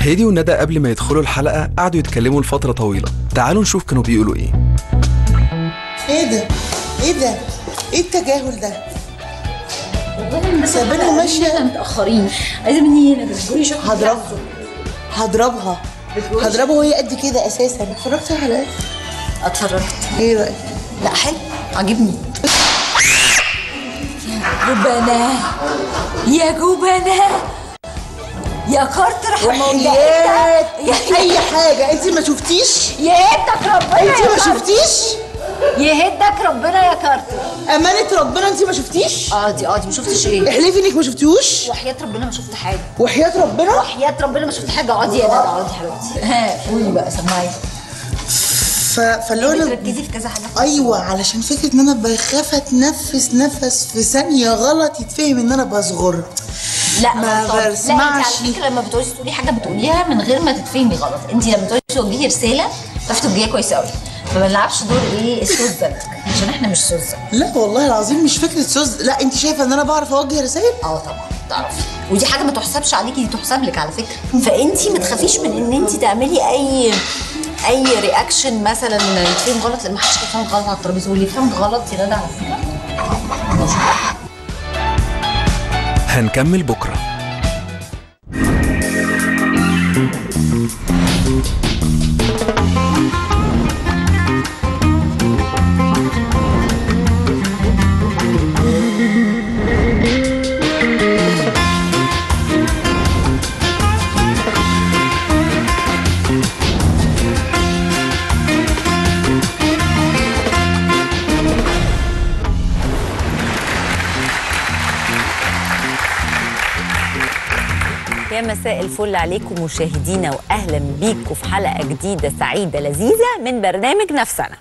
هادي وندى قبل ما يدخلوا الحلقة قعدوا يتكلموا لفترة طويلة تعالوا نشوف كانوا بيقولوا ايه ايه ده؟ ايه ده؟ ايه التجاهل ده؟ سايبينها ماشية متاخرين عايزه مني هنا بتقولي شوف هضربها هضربها هضربها وهي قد كده اساسا اتفرجت على حلقات اتفرجت ايه رايك؟ لا حلو عاجبني يا جبنة يا جبنة يا كارتر وحياة يا اي حاجه انت ما شفتيش يهدك ربنا انت يا ما كارتر شفتيش يهدك ربنا يا كارتر امانه ربنا انت ما شفتيش اه دي اه دي ما شفتش ايه احلفي انك ما شفتيهوش وحياة ربنا ما شفت حاجة وحياه ربنا وحياة ربنا ما شفت حاجة اقعدي يا ندى اقعدي حبيبتي ها قولي بقى سمعي ف... فاللي هو أنا- بتركزي في كذا حاجة ايوه علشان فكره ان انا بخاف اتنفس نفس في ثانيه غلط يتفهم ان انا بصغر لا ما غلطان. لا انت بسمعش. على فكره لما بتقولي تقولي حاجه بتقوليها من غير ما تتفهمي غلط انت لما تقولي توجهي رساله تعرفي توجهيها كويس قوي فما نلعبش دور ايه السوزه عشان احنا مش سوزه لا والله العظيم مش فكره سوز لا انت شايفه ان انا بعرف اوجه رسائل اه طبعا تعرفي ودي حاجه ما تحسبش عليكي دي تحسب لك على فكره فانت ما تخافيش من ان انت تعملي اي اي رياكشن مثلا يتفهم غلط لان ما حدش هيفهمك غلط على الترابيزه واللي يفهمك غلط يا ندى على فكره هنكمل بكرة يا مساء الفل عليكم مشاهدينا واهلا بيكم في حلقه جديده سعيده لذيذه من برنامج نفسنا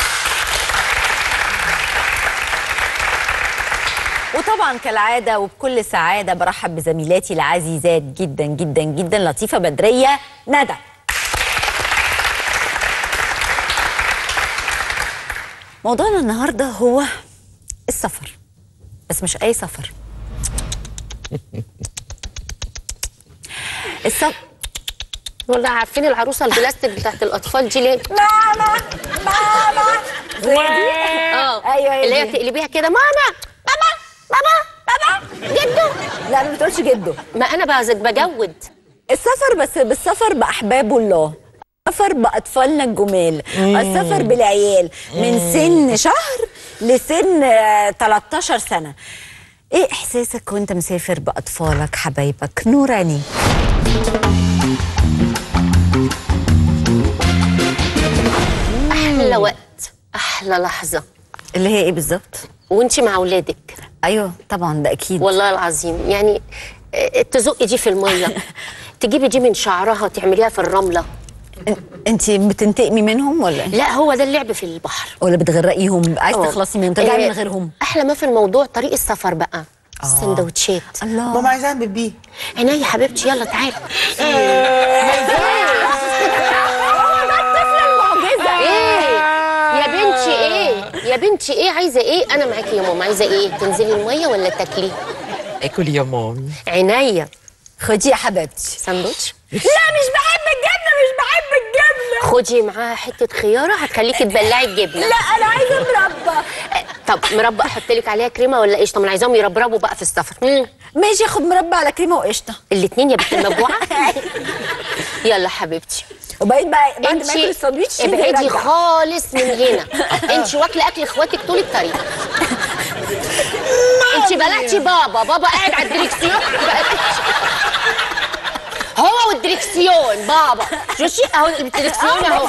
وطبعا كالعاده وبكل سعاده برحب بزميلاتي العزيزات جدا جدا جدا لطيفه بدريه ندى موضوعنا النهارده هو السفر بس مش اي سفر السفر والله عارفين العروسه البلاستيك بتاعت الاطفال دي ليه؟ ماما ماما زي دي اه ايوه هي اللي هي دي. تقلبيها كده ماما بابا بابا بابا جدو لا ما بتقولش جده ما انا بز- بجود السفر بس بالسفر باحباب الله السفر باطفالنا الجمال السفر بالعيال من سن شهر لسن آه، 13 سنه ايه احساسك وانت مسافر باطفالك حبايبك نور عينيك احلى وقت احلى لحظه اللي هي ايه بالظبط وانت مع اولادك ايوه طبعا ده اكيد والله العظيم يعني آه، تزقي دي في الميه تجيبي دي من شعرها تعمليها في الرمله انت بتنتقمي منهم ولا إيه؟ لا هو ده اللعب في البحر ولا بتغرقيهم عايز آه. تخلصي منهم ترجعي آه، من غيرهم احلى ما في الموضوع طريق السفر بقى السندوتشات الله ماما عايزه اعمل بيه عينيا يا حبيبتي يلا تعالي ايه يا بنتي ايه يا بنتي ايه عايزه ايه انا معاكي يا ماما عايزه ايه تنزلي الميه ولا تاكلي اكل يا مامي عينيا خدي يا حبيبتي ساندوتش لا مش بحب الجبنه مش بحب الجبنه خدي معاها حته خياره هتخليكي تبلعي الجبنه لا انا عايزه مربى آه، طب مربى احط لك عليها كريمه ولا قشطه ما انا عايزاهم يربربوا بقى في السفر مم. ماشي اخد مربى على كريمه وقشطه الاتنين يا بنت المبوعه يلا حبيبتي وبعدين بقى بعد ما انت اكل الساندوتش ينزل ابعدي يرجع. خالص من هنا انت واكله اكل اخواتك طول الطريق انت بلعتي بابا بابا قاعد على الدريكسيون هو والدريكسيون بابا شوشي اهو الدريكسيون اهو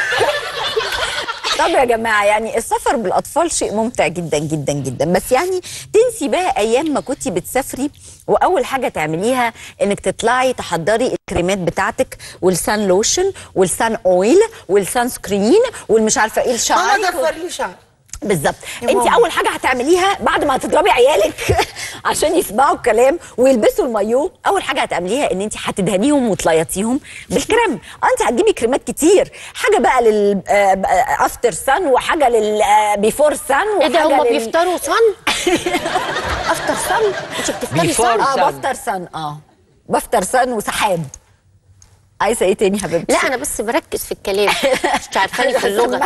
طب يا جماعه يعني السفر بالاطفال شيء ممتع جدا جدا جدا بس يعني تنسي بقى ايام ما كنتي بتسافري واول حاجه تعمليها انك تطلعي تحضري الكريمات بتاعتك والسان لوشن والسان اويل والسان سكرين والمش عارفه ايه الشعر ماما ضفر لي شعر بالظبط يا انت ماما. اول حاجه هتعمليها بعد ما هتضربي عيالك عشان يسمعوا الكلام ويلبسوا المايو اول حاجه هتعمليها ان انت هتدهنيهم وتليطيهم بالكريم اه انت هتجيبي كريمات كتير حاجه بقى لل افتر سان وحاجه لل بيفور سان ايه ده وحاجه هما لل- بيفطروا صن افطر صن انت بتفطري بيفطر صن اه سان. بفتر سان اه بفتر سان وسحاب عايزه ايه تاني حبيبتي لا انا بس بركز في الكلام مش عارفاني في اللغه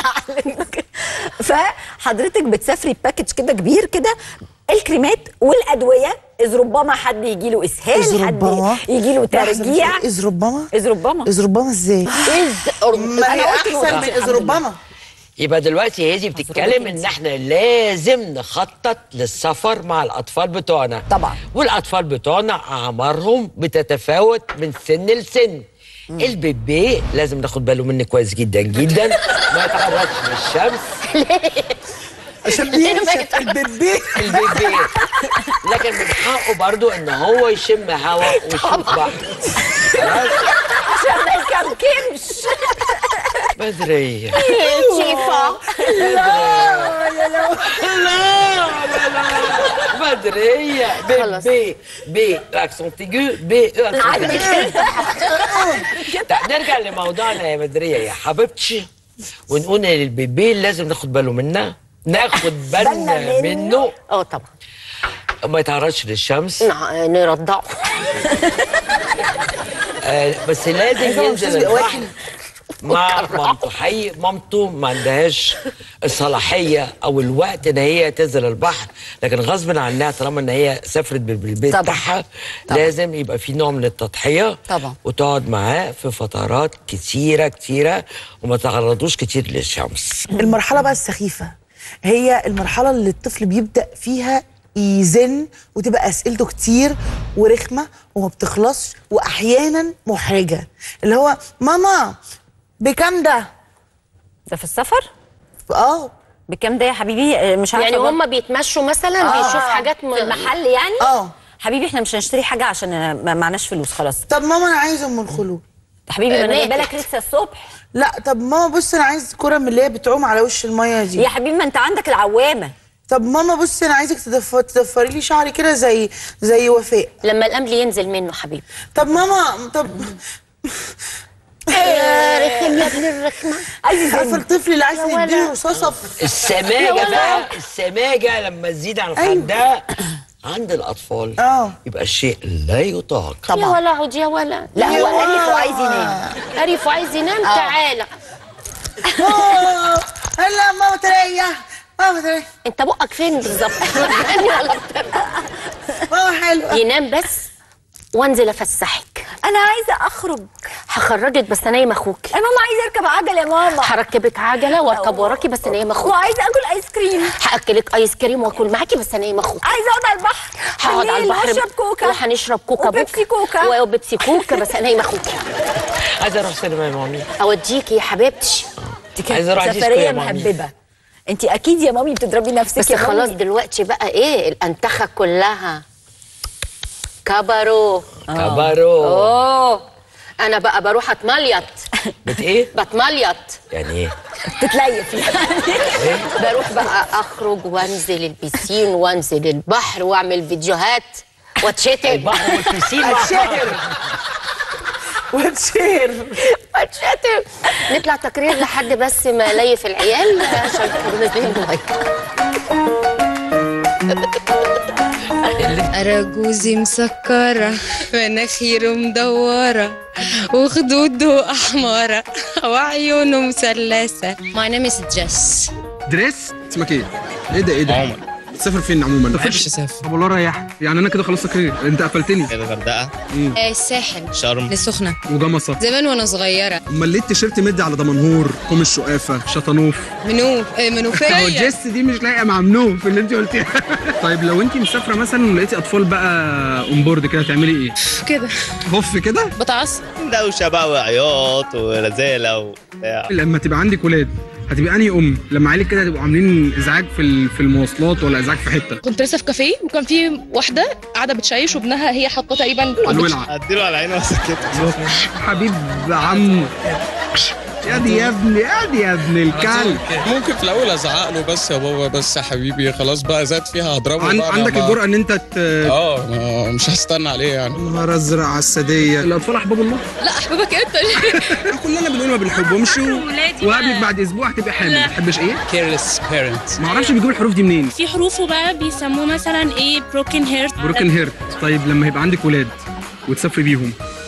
فحضرتك بتسافري باكج كده كبير كده الكريمات والادويه اذ ربما حد يجي له اسهال إذ حد ربما يجي له ترجيع إذ ربما اذ ربما إذ ربما إزاي؟ ما هي أنا قلت أحسن نقطة. من إذ ربما يبقى دلوقتي هي دي بتتكلم ان احنا لازم نخطط للسفر مع الاطفال بتوعنا طبعا. والاطفال بتوعنا اعمارهم بتتفاوت من سن لسن البيبي لازم ناخد باله منه كويس جدا جدا ما يتعرضش للشمس عشان بينشف البيبي البيبي لكن من حقه برضو ان هو يشم هواء ويشوف بحر خلاص عشان ما يكمكمش بدرية شيفا لا لا لا بدرية خلاص. بي بي بي اكسون تيجو بي طيب نرجع لموضوعنا يا بدرية يا حبيبتي ونقول ان البيبي لازم ناخد باله منه ناخد بالنا بالنا منه. منه اه طبعا ما يتعرضش للشمس نع- نرضعه آه بس لازم أستاذ ينزل بيبقى البحر مع مامته حقيقي مامته ما عندهاش الصلاحيه او الوقت ان هي تنزل البحر لكن غصب عنها طالما ان هي سافرت بال- بالبيت طبعا. بتاعها طبعا. لازم يبقى في نوع من التضحيه طبعا. وتقعد معاه في فترات كتيره كتيره وما تعرضوش كتير للشمس المرحلة بقى السخيفة هي المرحلة اللي الطفل بيبدأ فيها يزن وتبقى أسئلته كتير ورخمة وما بتخلصش وأحيانا محرجة اللي هو ماما بكام ده؟ ده في السفر اه بكام ده يا حبيبي آه، مش عارفه يعني برضه. هم بيتمشوا مثلا بيشوف حاجات م... في المحل يعني اه حبيبي احنا مش هنشتري حاجه عشان آه، ما معناش فلوس خلاص طب ماما أنا عايزة أم الخلود حبيبي ما انا ماتت. جايبه لك لسه الصبح لا طب ماما بص أنا عايز كرة من اللي هي بتعوم على وش المية دي يا حبيبي ما انت عندك العوامه طب ماما بص أنا عايزك تدف- تدفري لي شعري كده زي زي وفاء لما الامل ينزل منه حبيبي طب ماما طب رخم يا ابن الرخمه عارفة الطفل اللي عايز يديله رصاصة في السماجه بقى السماجه لما تزيد عن حدها عند الاطفال اه. يبقى الشيء لا يطاق يا طبعا ولا عود يا ولا لا هو قال لك هو عايز ينام عرف عايز ينام تعالى آه، هلا ماما تريح ماما تريح انت بقك فين بالظبط بتغني ولا بترقص؟ ماما حلوة ينام بس وانزل افسحك انا عايزه اخرج هخرجك بس نايم اخوك يا ماما عايزه اركب عجل يا ماما هركبك عجله واركب وراكي بس نايم اخوك وعايزه اكل ايس كريم هاكلك ايس كريم واكل معاكي بس نايم اخوك عايزه اقعد على البحر هقعد على بالليل البحر واشرب كوكا وهنشرب كوكا وبيبسي كوكا وبيبسي كوكا بس نايم اخوك عايزه اروح سينما يا مامي اوديكي يا حبيبتي دي كانت عايزة أروح ديسكو سفريه يا مامي. محببه انت اكيد يا مامي بتضربي نفسك بس يا خلاص مامي. دلوقتي بقى ايه الانتخه كلها كبروا كبارو اوه انا بقى بروح اتمليط بت ايه بتمليط يعني ايه تتليف بروح بقى اخرج وانزل البسين وانزل البحر واعمل فيديوهات واتشتم البحر والبسين وتشهر وتشهر واتشتم نطلع تقرير لحد بس ما ليف العيال عشان كانوا نازلين المايك أراجوزي مسكرة مناخيره مدورة وخدوده أحمرة وعيونه مثلثة My name is Jess دريس اسمك ايه؟ ايه ده ايه ده؟ عمر تسافر فين عموما؟ ما بحبش اسافر طب والله ريح يعني انا كده خلاص تقرير انت قفلتني الغردقه آه، الساحل شرم لسخنة وجمصة زمان وأنا صغيرة امال ليه التيشيرت مدي على دمنهور كوم الشقافه شطنوف منوف آه، هو منوفية جيس دي مش لايقه مع منوف اللي انت قلتيها طيب لو انت مسافره مثلا ولقيتي اطفال بقى اون بورد كده تعملي ايه؟ كده هف كده بتعصب دوشه بقى وعياط ورزاله وبتاع لما تبقى عندك ولاد هتبقى انهي ام لما عيالك كده هتبقوا عاملين ازعاج في ال- في المواصلات ولا ازعاج في حته كنت لسه في كافيه وكان في واحده قاعده بتشيش وابنها هي حاطه تقريبا على الولعه اديله على عينه وسكته حبيب عم يا دي يا ابني يا دي يا ابن الكلب ممكن في الاول ازعق له بس يا بابا بس يا حبيبي خلاص بقى زاد فيها هضربه عن بقى عندك ما- الجرأة ان انت ت... اه ما- مش هستنى عليه يعني نهار ازرق على السادية الاطفال احباب الله لا احبابك انت كلنا بنقول ما بنحبهمش و... ولادي وقابلك بقى. بعد اسبوع هتبقى حامل ما تحبش ايه كيرلس بيرنت ما اعرفش بيجيبوا الحروف دي منين في حروفه بقى بيسموه مثلا ايه بروكن هيرت بروكن هيرت طيب لما يبقى عندك ولاد وتسافري بيهم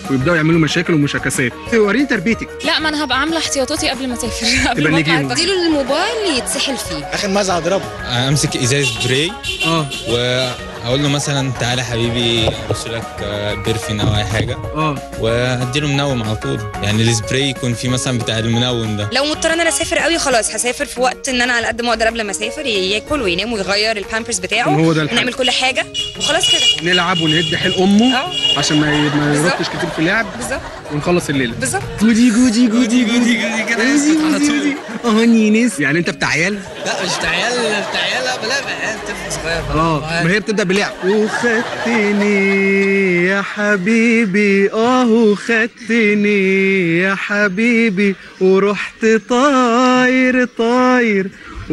ويبداوا يعملوا مشاكل ومشاكسات وريني تربيتك لا ما انا هبقى عامله احتياطاتي قبل ما اسافر قبل تبقى ما نجيبه. اطلع اديله الموبايل يتسحل فيه اخر مزعه اضربه امسك ازاز سبراي اه واقول له مثلا تعالى حبيبي ارش لك آه، برفين او اي حاجه اه واديله منوم على طول يعني السبراي يكون فيه مثلا بتاع المنوم ده لو مضطر ان انا اسافر قوي خلاص هسافر في وقت ان انا على قد ما اقدر قبل ما اسافر ياكل وينام ويغير البامبرز بتاعه هو ده الحل. ونعمل كل حاجه وخلاص كده نلعب ونهد حيل امه عشان ما ي- ما بالظبط. يربطش كتير في اللعب بالظبط ونخلص الليله بالظبط جودي جودي جودي جودي جودي كده على طول اه نينيس يعني انت بتاع عيال لا مش بتاع عيال بتاع عيال لا لا عيال طفل صغير اه ما هي بتبدا بلعب وخدتني يا حبيبي اه وخدتني يا حبيبي ورحت طاير طاير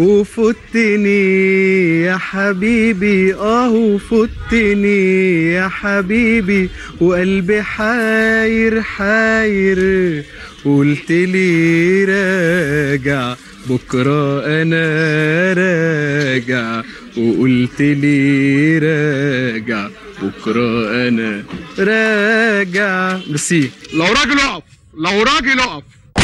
وفتني يا حبيبي اه وفتني يا حبيبي وقلبي حاير حاير قلت لي راجع بكرة أنا راجع وقلت لي راجع بكرة أنا راجع ميرسي لو راجل اقف لو راجل اقف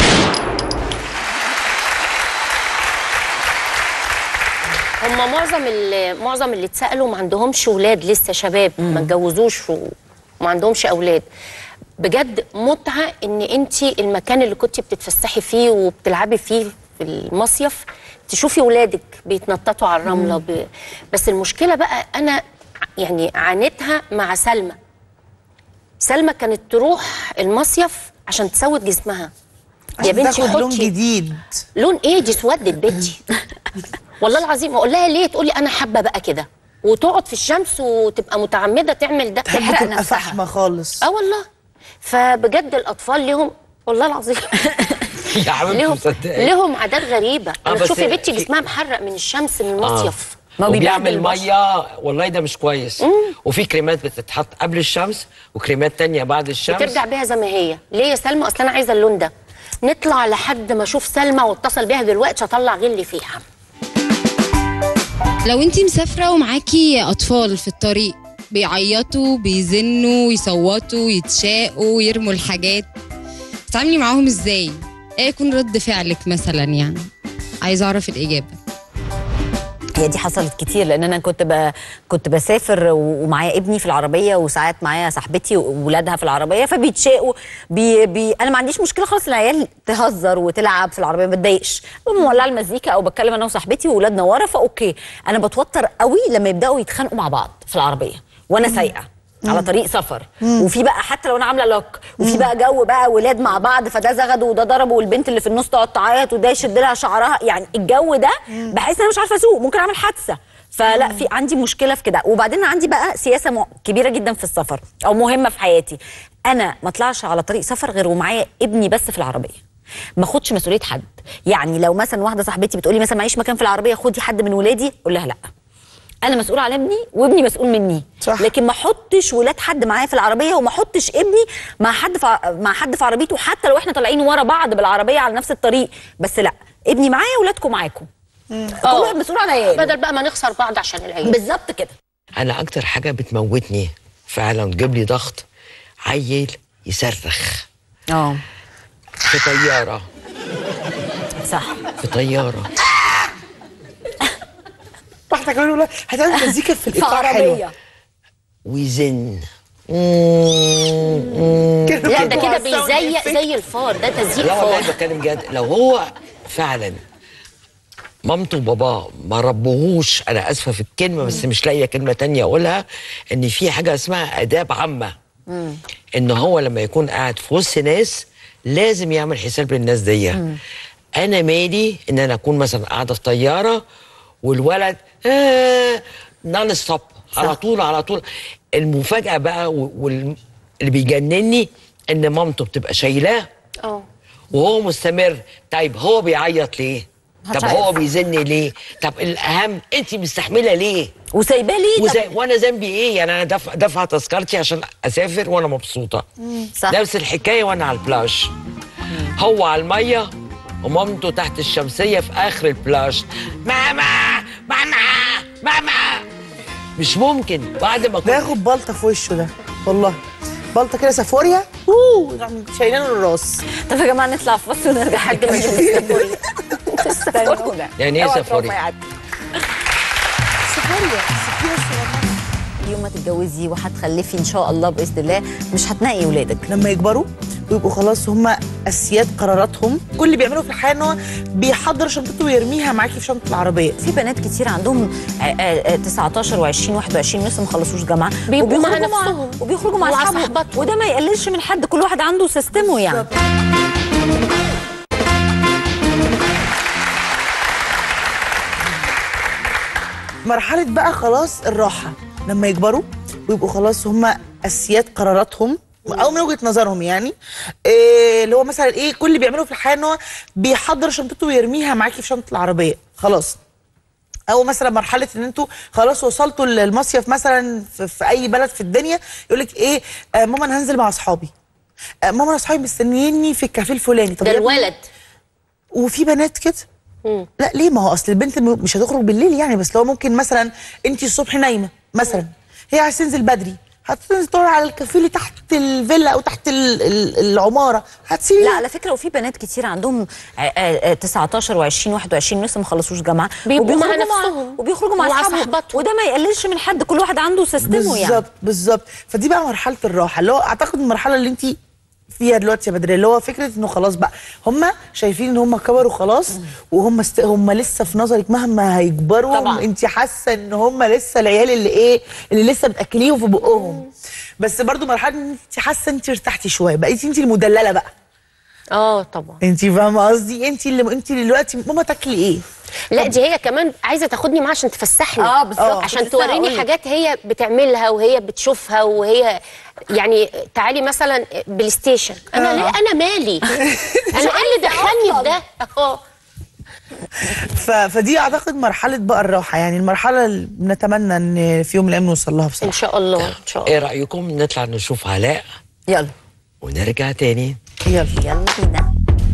هم معظم اللي معظم اللي اتسالوا ما عندهمش اولاد لسه شباب ما اتجوزوش و- وما عندهمش اولاد بجد متعه ان انت المكان اللي كنت بتتفسحي فيه وبتلعبي فيه في المصيف تشوفي ولادك بيتنططوا على الرمله ب... بس المشكله بقى انا يعني عانيتها مع سلمى سلمى كانت تروح المصيف عشان تسود جسمها عشان تاخد لون جديد لون ايه دي سودت بنتي والله العظيم اقول لها ليه تقولي انا حابه بقى كده وتقعد في الشمس وتبقى متعمده تعمل ده تحب تبقى فحمه خالص اه والله فبجد الاطفال لهم والله العظيم يا حبيبتي لهم مصدقك. لهم عادات غريبه آه، انا بس شوفي بنتي في- جسمها محرق من الشمس من آه. المصيف وبيعمل ميه والله ده مش كويس وفي كريمات بتتحط قبل الشمس وكريمات تانية بعد الشمس بترجع بيها زي ما هي ليه يا سلمى اصل انا عايزه اللون ده نطلع لحد ما اشوف سلمى واتصل بيها دلوقتي اطلع غلي فيها لو انتي مسافرة ومعاكي أطفال في الطريق بيعيطوا بيزنوا يصوتوا يتشاقوا يرموا الحاجات تتعاملي معاهم ازاي؟ ايه يكون رد فعلك مثلا يعني؟ عايزة أعرف الإجابة هي دي حصلت كتير لان انا كنت ب... كنت بسافر و- ومعايا ابني في العربيه وساعات معايا صاحبتي وولادها في العربيه فبيتشاقوا بي... بي... انا ما عنديش مشكله خالص العيال تهزر وتلعب في العربيه ما بتضايقش ببقى مولعه المزيكا او بتكلم انا وصاحبتي وولادنا ورا فاوكي انا بتوتر قوي لما يبداوا يتخانقوا مع بعض في العربيه وانا سايقه على طريق سفر وفي بقى حتى لو انا عامله لوك وفي بقى جو بقى ولاد مع بعض فده زغده وده ضربه والبنت اللي في النص تقعد تعيط وده يشد لها شعرها يعني الجو ده بحس ان انا مش عارفه اسوق ممكن اعمل حادثه فلا في عندي مشكله في كده وبعدين عندي بقى سياسه م- كبيره جدا في السفر او مهمه في حياتي انا ما اطلعش على طريق سفر غير ومعايا ابني بس في العربيه ما اخدش مسؤوليه حد يعني لو مثلا واحده صاحبتي بتقولي مثلا معيش مكان في العربيه خدي حد من ولادي اقول لها لا انا مسؤول على ابني وابني مسؤول مني صح. لكن ما احطش ولاد حد معايا في العربيه وما احطش ابني مع حد في ع- مع حد في عربيته حتى لو احنا طالعين ورا بعض بالعربيه على نفس الطريق بس لا ابني معايا ولادكم معاكم كل واحد مسؤول عن عياله بدل بقى ما نخسر بعض عشان العيال بالظبط كده انا اكتر حاجه بتموتني فعلا تجيب لي ضغط عيل يصرخ اه في طياره صح في طياره واحده كمان يقول لك هتعمل مزيكا في في الايقاع عربيه حلوه ويزن لا ده كده بيزيق زي الفار ده تزييق لا والله فار بتكلم جد لو هو فعلا مامته وباباه ما ربوهوش انا اسفه في الكلمه بس مش لاقيه كلمه تانية اقولها ان في حاجه اسمها اداب عامه ان هو لما يكون قاعد في وسط ناس لازم يعمل حساب للناس دي انا مالي ان انا اكون مثلا قاعده في طياره والولد آه نون ستوب على طول على طول المفاجاه بقى واللي بيجنني ان مامته بتبقى شايلاه اه وهو مستمر طيب هو بيعيط ليه محدش طب هو عارف. بيزن ليه طب الاهم انت مستحمله ليه وسايباه ليه وزي طب- وانا ذنبي ايه يعني انا دافع دافعه تذكرتي عشان اسافر وانا مبسوطه صح. نفس الحكايه وانا على البلاج هو على الميه ومامته تحت الشمسيه في اخر البلاج ماما ماما ماما مش ممكن بعد ما كنت ده ياخد بلطه في وشه ده والله بلطه كده سافوريا اوه يعني شايلين الراس طب يا جماعه نطلع فاصل ونرجع حد ما يشوف استنونا يعني ايه اوعى سفاري؟ تروحوا يعدي. سفاريا يوم ما تتجوزي وهتخلفي ان شاء الله باذن الله مش هتنقي ولادك لما يكبروا ويبقوا خلاص هم اسياد قراراتهم كل اللي بيعملوا في الحياه ان هو بيحضر شنطته ويرميها معاكي في شنطه العربيه في بنات كتير عندهم آه، آه، آه، 19 و20 21 لسه ما خلصوش جامعه بيبقوا مع وبيخرجوا نفسهم. وبيخرجوا مع ومع اصحابهم صحباتهم. وده ما يقللش من حد كل واحد عنده سيستمه يعني مرحله بقى خلاص الراحه لما يكبروا ويبقوا خلاص هم اسياد قراراتهم او من وجهه نظرهم يعني إيه اللي هو مثلا ايه كل اللي بيعملوا في الحياه ان هو بيحضر شنطته ويرميها معاكي في شنطه العربيه خلاص او مثلا مرحله ان انتوا خلاص وصلتوا المصيف مثلا في, في اي بلد في الدنيا يقول لك ايه آه ماما انا هنزل مع اصحابي آه ماما انا اصحابي مستنيني في الكافيه الفلاني طب ده يا ابني- الولد وفي بنات كده لا ليه ما هو اصل البنت م- مش هتخرج بالليل يعني بس لو ممكن مثلا انت الصبح نايمه مثلا هي عايزه تنزل بدري هتنزل تقعد على الكافيه اللي تحت الفيلا او تحت ال- ال- العماره هتسيبي لا على فكره وفي بنات كتير عندهم آه، آه، آه، 19 و20 21 لسه ما خلصوش جامعه بيبقوا مع وبيخرجوا نفسهم. وبيخرجوا مع ومع اصحابهم صحباتهم. وده ما يقللش من حد كل واحد عنده سيستمه يعني بالظبط بالظبط فدي بقى مرحله الراحه اللي هو اعتقد المرحله اللي انت فيها دلوقتي يا بدريه اللي هو فكره انه خلاص بقى هم شايفين ان هم كبروا خلاص وهم است... هم لسه في نظرك مهما هيكبروا طبعاً. انت حاسه ان هم لسه العيال اللي ايه اللي لسه بتاكليهم في بقهم بس برضو مرحله ان انت حاسه انت ارتحتي شويه بقيتي انت المدلله بقى اه طبعا انت فاهمه قصدي انت اللي انت دلوقتي ماما تاكلي ايه لا دي هي كمان عايزه تاخدني معاها عشان تفسحني اه بالظبط. كنت عشان لسه توريني هقولك. حاجات هي بتعملها وهي بتشوفها وهي يعني تعالي مثلا بلاي ستيشن انا آه. ليه انا مالي انا ايه اللي دخلني في ده اه ف... فدي اعتقد مرحله بقى الراحه يعني المرحله اللي نتمنى ان في يوم من الايام نوصل لها بصراحه ان شاء الله ان شاء الله ايه رايكم نطلع نشوف علاء يلا ونرجع تاني يلا يلا بينا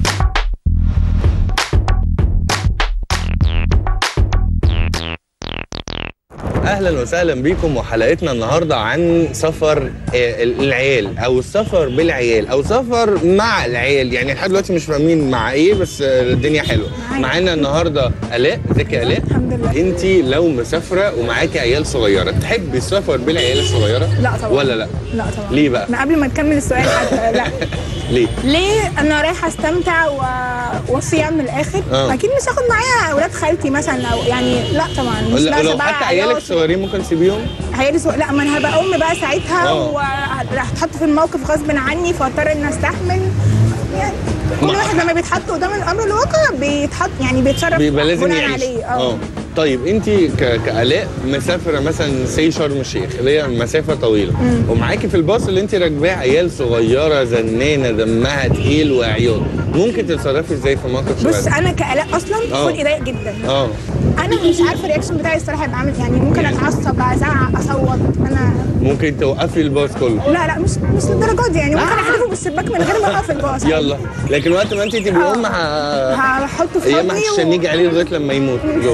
اهلا وسهلا بيكم وحلقتنا النهارده عن سفر آه، العيال او السفر بالعيال او سفر مع العيال يعني لحد دلوقتي مش فاهمين مع ايه بس آه، الدنيا حلوه معانا النهارده الاء ازيك يا الاء الحمد لله انت لو مسافره ومعاكي عيال صغيره تحبي السفر بالعيال الصغيره لا طبعا. ولا لا لا طبعا ليه بقى من قبل ما تكمل السؤال حتى لا ليه ليه انا رايحه استمتع و... وصيع من الاخر آه. اكيد مش هاخد معايا اولاد خالتي مثلا او يعني لا طبعا مش لا ناقصة لو بقى حتى عيالك عياط. صغيرين ممكن تسيبيهم عيالي صغ... لا ما انا هبقى ام بقى ساعتها آه. وهتحط في الموقف غصب عني فاضطر اني استحمل يعني كل ما- واحد لما بيتحط قدام الامر الواقع بيتحط يعني بيتصرف بيبقى لازم بناء يعيش عليه اه طيب انت ك- كالاء مسافره مثلا سي شرم الشيخ اللي هي مسافه طويله مم. ومعاكي في الباص اللي انت راكباه عيال صغيره زنانه دمها تقيل وعياط ممكن تتصرفي ازاي في موقف بص شبه ده؟ انا كالاء اصلا آه. خلقي ضيق جدا اه انا مش عارفه الرياكشن بتاعي الصراحه هيبقى عامل يعني ممكن اتعصب ازعق اصوت انا ممكن توقفي الباص كله لا لا مش مش للدرجه دي يعني ممكن احذفه بالشباك من غير ما اقف الباص يلا لكن وقت ما انت تبقي ام ه- هحطه في ايام حضني و... هتشنيجي عليه لغايه لما يموت جوه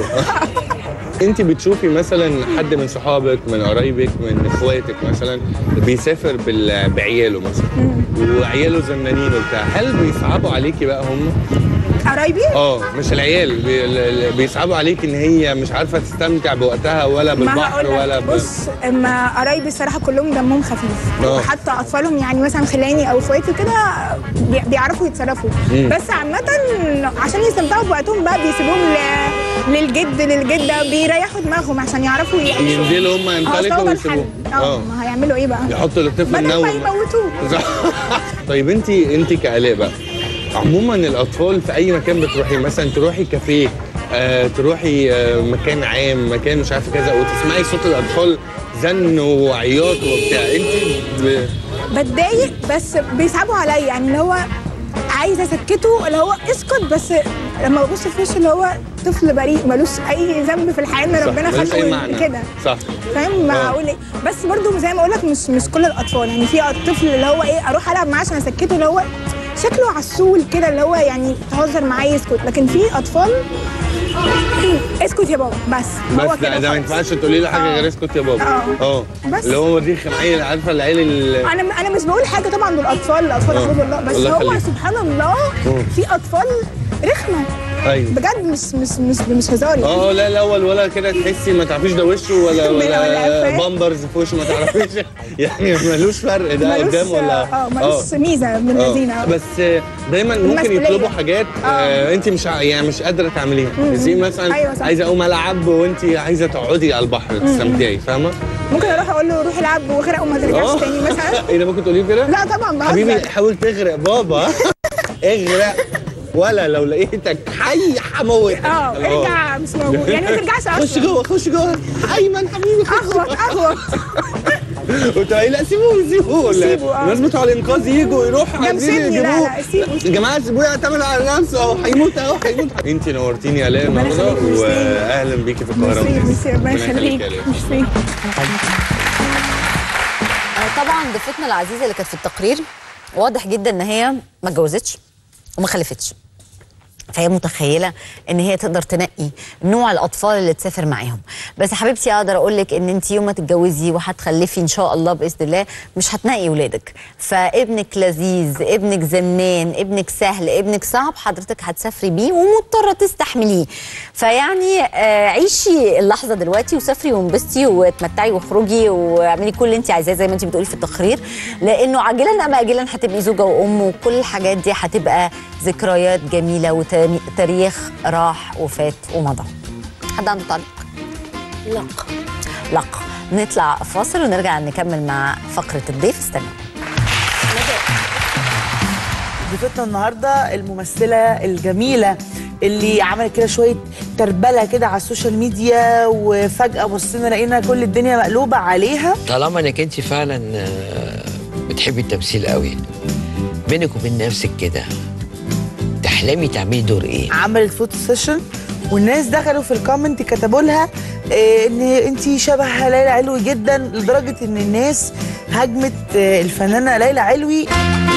انت بتشوفي مثلا حد من صحابك من قرايبك من اخواتك مثلا بيسافر بال- بعياله مثلا وعياله زنانين وبتاع هل بيصعبوا عليكي بقى هم؟ قرايبي اه مش العيال بي- ال- ال- بيصعبوا عليك ان هي مش عارفه تستمتع بوقتها ولا ما بالبحر هقول ولا لك ب... بص اما قرايبي الصراحه كلهم دمهم خفيف آه. وحتى اطفالهم يعني مثلا خلاني او اخواتي كده بي- بيعرفوا يتصرفوا مم. بس عامه عشان يستمتعوا بوقتهم بقى بيسيبوهم ل... للجد للجده بيريحوا دماغهم عشان يعرفوا يعيشوا ينزلوا هم آه، ينطلقوا أصل هو ده ويسيبوه الحل. اه ما هيعملوا ايه بقى يحطوا للطفل بدل ما نوم يموتوه صح. طيب انت انت كآلاء بقى عموما الاطفال في اي مكان بتروحي مثلا تروحي كافيه آه، تروحي آه، مكان عام مكان مش عارفه كذا وتسمعي صوت الاطفال زن وعياط وبتاع انت ب... بتضايق بس بيصعبوا عليا يعني اللي هو عايزه اسكته اللي هو اسكت بس لما ببص في وشه اللي هو طفل بريء ملوش اي ذنب في الحياه ان صح، ربنا ملوش أي خلقه معنى. كده صح فاهم ما آه. اقول ايه بس برضو زي ما اقول لك مش مش كل الاطفال يعني في طفل اللي هو ايه اروح العب معاه عشان اسكته اللي هو شكله عسول كده اللي هو يعني تهزر معاه يسكت لكن في اطفال اسكت يا بابا بس هو بس ده, كده ده ما خلاص. ينفعش تقولي له حاجه غير اسكت يا بابا آه. اه بس. اللي هو مريخ عيل عارفه العيل ال- انا انا مش بقول حاجه طبعا دول اطفال الاطفال آه. اعوذ بالله بس الله هو يخليك. سبحان الله مم. في اطفال رخمه ايوه بجد مش مش مش مش هزار يعني. اه لا الاول ولا كده تحسي ما تعرفيش ده وشه ولا ولا ولا قفاه. بامبرز في وشه ما تعرفيش يعني ملوش فرق ده ملوش- قدام ولا اه ملوش ميزه من آه. الذين بس دايما ممكن المسؤولية. يطلبوا حاجات آه انت مش ع- يعني مش قادره تعمليها مم. زي مثلا أيوة صح. عايزه اقوم العب وانت عايزه تقعدي على البحر تستمتعي فاهمه؟ ممكن اروح اقول له روح العب واغرق وما ترجعش تاني مثلا ايه ده ممكن تقوليه كده؟ لا طبعا بهزر. حبيبي حاول تغرق بابا اغرق ولا لو لقيتك حي هموتك اه ارجع مش موجود يعني ما ترجعش اصلا خش جوه خش جوه ايمن حبيبي اغوط اغوط وتقولي لا سيبوه سيبوه لا. سيبه، آه. الناس بتوع الانقاذ يجوا يروحوا ده عايزين مسني، لا، يجيبوه لا، سيبه، يا جماعه سيبوه يعتمد على نفسه اهو هيموت اهو هيموت انت نورتيني يا الاء النهارده يخليك، ميرسي. واهلا بيكي في القاهره ميرسي ميرسي ربنا ربنا يخليك يا آلاء. ميرسي آه، طبعا ضيفتنا العزيزه اللي كانت في التقرير واضح جدا ان هي ما اتجوزتش وما خلفتش فهي متخيله ان هي تقدر تنقي نوع الاطفال اللي تسافر معاهم بس يا حبيبتي اقدر اقول لك ان انت يوم ما تتجوزي وهتخلفي ان شاء الله باذن الله مش هتنقي ولادك فابنك لذيذ ابنك زنان ابنك سهل ابنك صعب حضرتك هتسافري بيه ومضطره تستحمليه فيعني آه عيشي اللحظه دلوقتي وسافري وانبسطي وتمتعي واخرجي واعملي كل اللي انت عايزاه زي ما انت بتقولي في التقرير لانه عاجلا ام اجلا هتبقي زوجه وام وكل الحاجات دي هتبقى ذكريات جميله وتاريخ راح وفات ومضى حد عنده تعليق؟ لا لا نطلع فاصل ونرجع نكمل مع فقره الضيف استنوا ضيفتنا النهارده الممثله الجميله اللي عملت كده شويه تربله كده على السوشيال ميديا وفجاه بصينا لقينا كل الدنيا مقلوبه عليها طالما انك انت فعلا آه، بتحبي التمثيل قوي بينك وبين نفسك كده تحلمي تعملي دور ايه؟ عملت فوتو سيشن والناس دخلوا في الكومنت كتبوا لها آه، ان انت شبه ليلى علوي جدا لدرجه ان الناس هاجمت آه، الفنانه ليلى علوي